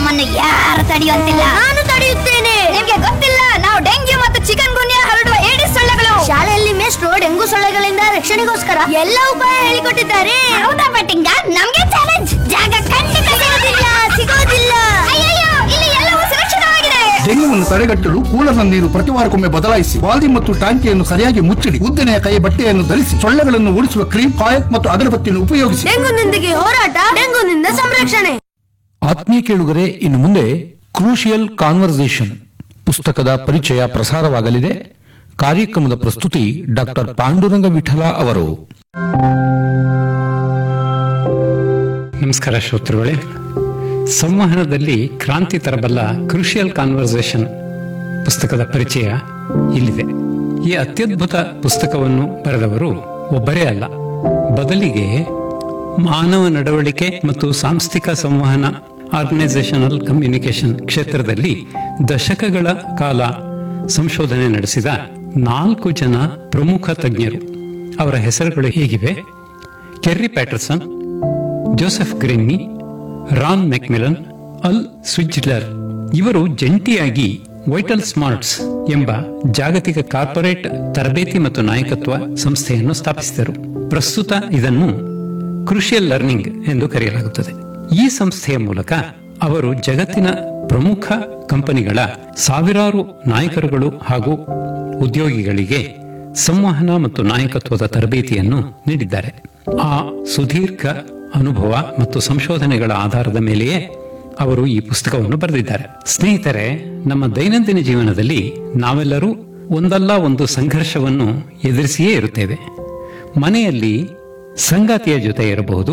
ನಮ್ಮನ್ನು ಯಾರು ತಡೆಯುವಂತಿಲ್ಲ ನಾನು ತಡೆಯುತ್ತೇನೆ ನಿಮ್ಗೆ ಗೊತ್ತಿಲ್ಲ ನಾವು ಡೆಂಗ್ಯೂ ಮತ್ತು ಚಿಕನ್ ಗುನ್ಯಾ ಹರಡುವ ಏಡಿಸ್ ಸೊಳ್ಳೆಗಳು ಶಾಲೆಯಲ್ಲಿ ಮೇಷ್ಟ್ರು ಡೆಂಗು ಸೊಳ್ಳೆಗಳಿಂದ ರಕ್ಷಣೆಗೋಸ್ಕರ ಎಲ್ಲ ಉಪಾಯ ಹೇಳಿಕೊಟ್ಟಿದ್ದಾರೆ ಹೌದಾ ಪಟ್ಟಿಂಗ ನಮ್ಗೆ ಚಾಲೆಂಜ್ ಜಾಗ ಖಂಡಿತ ಸಿಗೋದಿಲ್ಲ ಸಿಗೋದಿಲ್ಲ ಅಯ್ಯಯ್ಯೋ ಇಲ್ಲಿ ಎಲ್ಲವೂ ಸುರಕ್ಷಿತವಾಗಿದೆ ಡೆಂಗ್ಯೂವನ್ನು ತಡೆಗಟ್ಟಲು ಕೂಲರ್ನ ನೀರು ಪ್ರತಿ ವಾರಕ್ಕೊಮ್ಮೆ ಬದಲಾಯಿಸಿ ಬಾಲ್ದಿ ಮತ್ತು ಟಾಂಕಿಯನ್ನು ಸರಿಯಾಗಿ ಮುಚ್ಚಿಡಿ ಉದ್ದನೆಯ ಕೈ ಬಟ್ಟೆಯನ್ನು ಧರಿಸಿ ಸೊಳ್ಳೆಗಳನ್ನು ಓಡಿಸುವ ಕ್ರೀಮ್ ಕಾಯಕ್ ಮತ್ತು ಅಗರಬತ್ತಿಯನ್ನು ಉಪಯೋಗಿಸಿ ಡೆಂಗುನೊಂದಿಗೆ ಹೋರಾಟ ಡೆಂಗುನಿಂದ ಸಂರಕ್ಷಣೆ ಆತ್ಮೀಯ ಕೇಳುಗರೆ ಇನ್ನು ಮುಂದೆ ಕ್ರೂಷಿಯಲ್ ಕಾನ್ವರ್ಸೇಷನ್ ಪುಸ್ತಕದ ಪರಿಚಯ ಪ್ರಸಾರವಾಗಲಿದೆ ಕಾರ್ಯಕ್ರಮದ ಪ್ರಸ್ತುತಿ ಡಾಕ್ಟರ್ ಪಾಂಡುರಂಗ ವಿಠಲ ಅವರು ನಮಸ್ಕಾರ ಶ್ರೋತೃಗಳೇ ಸಂವಹನದಲ್ಲಿ ಕ್ರಾಂತಿ ತರಬಲ್ಲ ಕ್ರೂಷಿಯಲ್ ಕಾನ್ವರ್ಸೇಷನ್ ಪುಸ್ತಕದ ಪರಿಚಯ ಇಲ್ಲಿದೆ ಈ ಅತ್ಯದ್ಭುತ ಪುಸ್ತಕವನ್ನು ಬರೆದವರು ಒಬ್ಬರೇ ಅಲ್ಲ ಬದಲಿಗೆ ಮಾನವ ನಡವಳಿಕೆ ಮತ್ತು ಸಾಂಸ್ಥಿಕ ಸಂವಹನ ಆರ್ಗನೈಸೇಷನಲ್ ಕಮ್ಯುನಿಕೇಶನ್ ಕ್ಷೇತ್ರದಲ್ಲಿ ದಶಕಗಳ ಕಾಲ ಸಂಶೋಧನೆ ನಡೆಸಿದ ನಾಲ್ಕು ಜನ ಪ್ರಮುಖ ತಜ್ಞರು ಅವರ ಹೆಸರುಗಳು ಹೀಗಿವೆ Kerry Patterson Joseph Grenny Ron McMillan Al Switzler ಇವರು ಜಂಟಿಯಾಗಿ ವೈಟಲ್ ಸ್ಮಾರ್ಟ್ಸ್ ಎಂಬ ಜಾಗತಿಕ ಕಾರ್ಪೊರೇಟ್ ತರಬೇತಿ ಮತ್ತು ನಾಯಕತ್ವ ಸಂಸ್ಥೆಯನ್ನು ಸ್ಥಾಪಿಸಿದರು ಪ್ರಸ್ತುತ ಇದನ್ನು ಕ್ರೂಷಿಯಲ್ ಲರ್ನಿಂಗ್ ಎಂದು ಕರೆಯಲಾಗುತ್ತದೆ ಈ ಸಂಸ್ಥೆಯ ಮೂಲಕ ಅವರು ಜಗತ್ತಿನ ಪ್ರಮುಖ ಕಂಪನಿಗಳ ಸಾವಿರಾರು ನಾಯಕರುಗಳು ಹಾಗೂ ಉದ್ಯೋಗಿಗಳಿಗೆ ಸಂವಹನ ಮತ್ತು ನಾಯಕತ್ವದ ತರಬೇತಿಯನ್ನು ನೀಡಿದ್ದಾರೆ ಆ ಸುದೀರ್ಘ ಅನುಭವ ಮತ್ತು ಸಂಶೋಧನೆಗಳ ಆಧಾರದ ಮೇಲೆಯೇ ಅವರು ಈ ಪುಸ್ತಕವನ್ನು ಬರೆದಿದ್ದಾರೆ ಸ್ನೇಹಿತರೆ ನಮ್ಮ ದೈನಂದಿನ ಜೀವನದಲ್ಲಿ ನಾವೆಲ್ಲರೂ ಒಂದಲ್ಲ ಒಂದು ಸಂಘರ್ಷವನ್ನು ಎದುರಿಸಿಯೇ ಇರುತ್ತೇವೆ ಮನೆಯಲ್ಲಿ ಸಂಗಾತಿಯ ಜೊತೆ ಇರಬಹುದು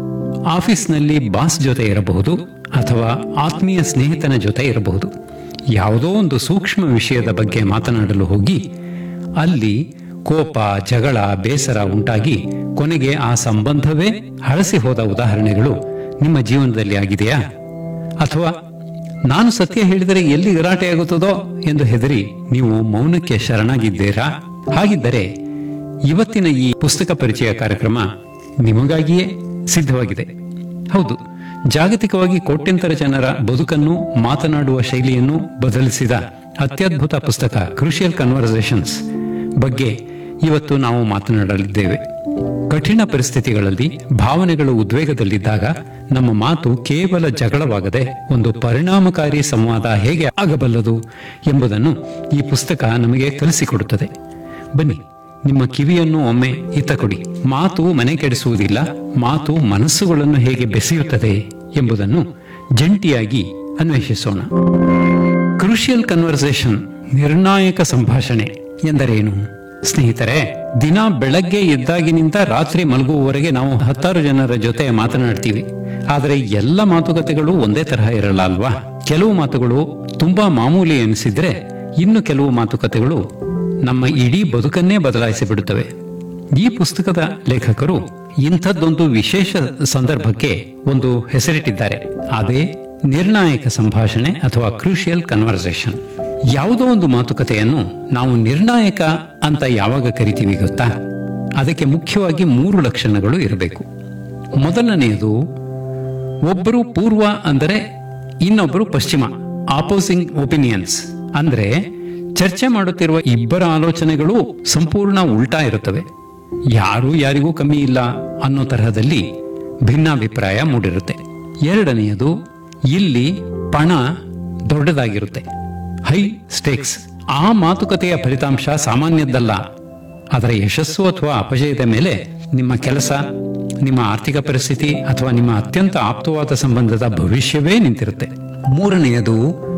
ಆಫೀಸ್ನಲ್ಲಿ ಬಾಸ್ ಜೊತೆ ಇರಬಹುದು ಅಥವಾ ಆತ್ಮೀಯ ಸ್ನೇಹಿತನ ಜೊತೆ ಇರಬಹುದು ಯಾವುದೋ ಒಂದು ಸೂಕ್ಷ್ಮ ವಿಷಯದ ಬಗ್ಗೆ ಮಾತನಾಡಲು ಹೋಗಿ ಅಲ್ಲಿ ಕೋಪ ಜಗಳ ಬೇಸರ ಉಂಟಾಗಿ ಕೊನೆಗೆ ಆ ಸಂಬಂಧವೇ ಹಳಸಿ ಹೋದ ಉದಾಹರಣೆಗಳು ನಿಮ್ಮ ಜೀವನದಲ್ಲಿ ಆಗಿದೆಯಾ ಅಥವಾ ನಾನು ಸತ್ಯ ಹೇಳಿದರೆ ಎಲ್ಲಿ ಗಲಾಟೆಯಾಗುತ್ತದೋ ಎಂದು ಹೆದರಿ ನೀವು ಮೌನಕ್ಕೆ ಶರಣಾಗಿದ್ದೀರಾ ಹಾಗಿದ್ದರೆ ಇವತ್ತಿನ ಈ ಪುಸ್ತಕ ಪರಿಚಯ ಕಾರ್ಯಕ್ರಮ ನಿಮಗಾಗಿಯೇ ಸಿದ್ಧವಾಗಿದೆ ಹೌದು ಜಾಗತಿಕವಾಗಿ ಕೋಟ್ಯಂತರ ಜನರ ಬದುಕನ್ನು ಮಾತನಾಡುವ ಶೈಲಿಯನ್ನು ಬದಲಿಸಿದ ಅತ್ಯದ್ಭುತ ಪುಸ್ತಕ ಕ್ರೂಷಿಯಲ್ ಕನ್ವರ್ಸೇಷನ್ಸ್ ಬಗ್ಗೆ ಇವತ್ತು ನಾವು ಮಾತನಾಡಲಿದ್ದೇವೆ ಕಠಿಣ ಪರಿಸ್ಥಿತಿಗಳಲ್ಲಿ ಭಾವನೆಗಳು ಉದ್ವೇಗದಲ್ಲಿದ್ದಾಗ ನಮ್ಮ ಮಾತು ಕೇವಲ ಜಗಳವಾಗದೆ ಒಂದು ಪರಿಣಾಮಕಾರಿ ಸಂವಾದ ಹೇಗೆ ಆಗಬಲ್ಲದು ಎಂಬುದನ್ನು ಈ ಪುಸ್ತಕ ನಮಗೆ ಕಲಿಸಿಕೊಡುತ್ತದೆ ಬನ್ನಿ ನಿಮ್ಮ ಕಿವಿಯನ್ನು ಒಮ್ಮೆ ಹಿತ ಕೊಡಿ ಮಾತು ಮನೆ ಕೆಡಿಸುವುದಿಲ್ಲ ಮಾತು ಮನಸ್ಸುಗಳನ್ನು ಹೇಗೆ ಬೆಸೆಯುತ್ತದೆ ಎಂಬುದನ್ನು ಜಂಟಿಯಾಗಿ ಅನ್ವೇಷಿಸೋಣ ಕ್ರೂಷಿಯಲ್ ಕನ್ವರ್ಸೇಷನ್ ನಿರ್ಣಾಯಕ ಸಂಭಾಷಣೆ ಎಂದರೇನು ಸ್ನೇಹಿತರೆ ದಿನ ಬೆಳಗ್ಗೆ ಎದ್ದಾಗಿನಿಂದ ರಾತ್ರಿ ಮಲಗುವವರೆಗೆ ನಾವು ಹತ್ತಾರು ಜನರ ಜೊತೆ ಮಾತನಾಡ್ತೀವಿ ಆದರೆ ಎಲ್ಲ ಮಾತುಕತೆಗಳು ಒಂದೇ ತರಹ ಇರಲ್ಲ ಅಲ್ವಾ ಕೆಲವು ಮಾತುಗಳು ತುಂಬಾ ಮಾಮೂಲಿ ಎನಿಸಿದ್ರೆ ಇನ್ನು ಕೆಲವು ಮಾತುಕತೆಗಳು ನಮ್ಮ ಇಡೀ ಬದುಕನ್ನೇ ಬದಲಾಯಿಸಿ ಬಿಡುತ್ತವೆ ಈ ಪುಸ್ತಕದ ಲೇಖಕರು ಇಂಥದ್ದೊಂದು ವಿಶೇಷ ಸಂದರ್ಭಕ್ಕೆ ಒಂದು ಹೆಸರಿಟ್ಟಿದ್ದಾರೆ ಅದೇ ನಿರ್ಣಾಯಕ ಸಂಭಾಷಣೆ ಅಥವಾ ಕ್ರೂಷಿಯಲ್ ಕನ್ವರ್ಸೇಷನ್ ಯಾವುದೋ ಒಂದು ಮಾತುಕತೆಯನ್ನು ನಾವು ನಿರ್ಣಾಯಕ ಅಂತ ಯಾವಾಗ ಕರಿತೀವಿ ಗೊತ್ತಾ ಅದಕ್ಕೆ ಮುಖ್ಯವಾಗಿ ಮೂರು ಲಕ್ಷಣಗಳು ಇರಬೇಕು ಮೊದಲನೆಯದು ಒಬ್ಬರು ಪೂರ್ವ ಅಂದರೆ ಇನ್ನೊಬ್ಬರು ಪಶ್ಚಿಮ ಆಪೋಸಿಂಗ್ ಒಪಿನಿಯನ್ಸ್ ಅಂದ್ರೆ ಚರ್ಚೆ ಮಾಡುತ್ತಿರುವ ಇಬ್ಬರ ಆಲೋಚನೆಗಳು ಸಂಪೂರ್ಣ ಉಲ್ಟಾ ಇರುತ್ತವೆ ಯಾರು ಯಾರಿಗೂ ಕಮ್ಮಿ ಇಲ್ಲ ಅನ್ನೋ ತರಹದಲ್ಲಿ ಭಿನ್ನಾಭಿಪ್ರಾಯ ಮೂಡಿರುತ್ತೆ ಎರಡನೆಯದು ಇಲ್ಲಿ ಪಣ ದೊಡ್ಡದಾಗಿರುತ್ತೆ ಹೈ ಸ್ಟೇಕ್ಸ್ ಆ ಮಾತುಕತೆಯ ಫಲಿತಾಂಶ ಸಾಮಾನ್ಯದ್ದಲ್ಲ ಅದರ ಯಶಸ್ಸು ಅಥವಾ ಅಪಜಯದ ಮೇಲೆ ನಿಮ್ಮ ಕೆಲಸ ನಿಮ್ಮ ಆರ್ಥಿಕ ಪರಿಸ್ಥಿತಿ ಅಥವಾ ನಿಮ್ಮ ಅತ್ಯಂತ ಆಪ್ತವಾದ ಸಂಬಂಧದ ಭವಿಷ್ಯವೇ ನಿಂತಿರುತ್ತೆ ಮೂರನೆಯದು